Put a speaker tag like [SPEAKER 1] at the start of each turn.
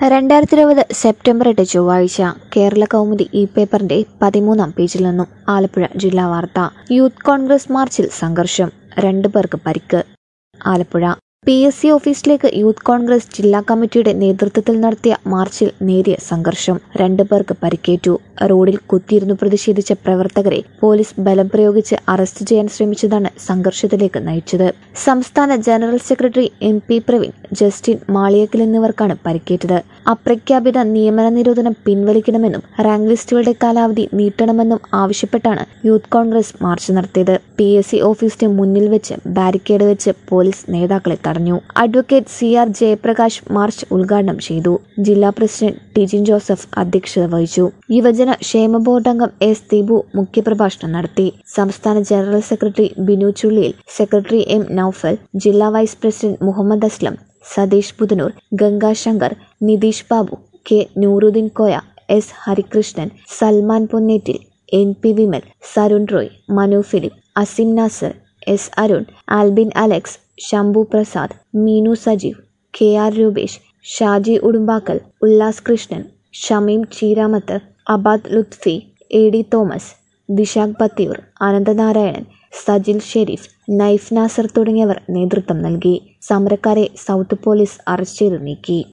[SPEAKER 1] രണ്ടായിരത്തി ഇരുപത് സെപ്റ്റംബർ എട്ട് ചൊവ്വാഴ്ച കേരള കൗമുദി ഈ പേപ്പറിന്റെ പതിമൂന്നാം പേജിൽ നിന്നും ആലപ്പുഴ ജില്ലാ വാർത്ത യൂത്ത് കോൺഗ്രസ് മാർച്ചിൽ സംഘർഷം രണ്ടു പേർക്ക് പരിക്ക് ആലപ്പുഴ പി എസ് സി ഓഫീസിലേക്ക് യൂത്ത് കോൺഗ്രസ് ജില്ലാ കമ്മിറ്റിയുടെ നേതൃത്വത്തിൽ നടത്തിയ മാർച്ചിൽ നേരിയ സംഘർഷം രണ്ടു പേർക്ക് പരിക്കേറ്റു റോഡിൽ കുത്തിയിരുന്നു പ്രതിഷേധിച്ച പ്രവർത്തകരെ പോലീസ് ബലം പ്രയോഗിച്ച് അറസ്റ്റ് ചെയ്യാൻ ശ്രമിച്ചതാണ് സംഘർഷത്തിലേക്ക് നയിച്ചത് സംസ്ഥാന general secretary M P Praveen Justin Maliyakkal എന്നിവർക്കാണ് പരിക്കേറ്റത് അപ്രഖ്യാപിത നിയമന നിരോധനം പിൻവലിക്കണമെന്നും റാങ്ക് ലിസ്റ്റുകളുടെ കാലാവധി നീട്ടണമെന്നും ആവശ്യപ്പെട്ടാണ് യൂത്ത് കോൺഗ്രസ് മാർച്ച് നടത്തിയത് പി എസ് സി ഓഫീസിന് മുന്നിൽ വെച്ച് ബാരിക്കേഡ് വെച്ച് പോലീസ് നേതാക്കളെ തടഞ്ഞു advocate C R Jayaprakash march ഉദ്ഘാടനം ചെയ്തു ജില്ലാ പ്രസിഡന്റ് ടിജിൻ ജോസഫ് അധ്യക്ഷത വഹിച്ചു യുവജന ക്ഷേമ ബോർഡ് അംഗം എസ് ദീപു മുഖ്യപ്രഭാഷണം നടത്തി സംസ്ഥാന general secretary Binu Chulliyil secretary M Noufal ജില്ലാ vice president Muhammad Aslam Satheesh Puthanoor Gangashankar Nitheesh Babu K Nooruddeen Koya S Harikrishnan Salman Ponnettil N P Vimal Sarun Roy Manu Philip Asim Nasar S Arun Albin Alex Shambhu Prasad Meenu Sajeev K R Rupesh Shaji Udumbakkal Ullas Krishnan Shameem Cheeramath Abad Lutfi A D Thomas Dishakh Pathiyoor Ananthanarayanan Sajil Sherif Naif Nasar തുടങ്ങിയവർ നേതൃത്വം നൽകി സമരക്കാരെ സൗത്ത് പോലീസ് അറസ്റ്റ് ചെയ്ത് നീക്കി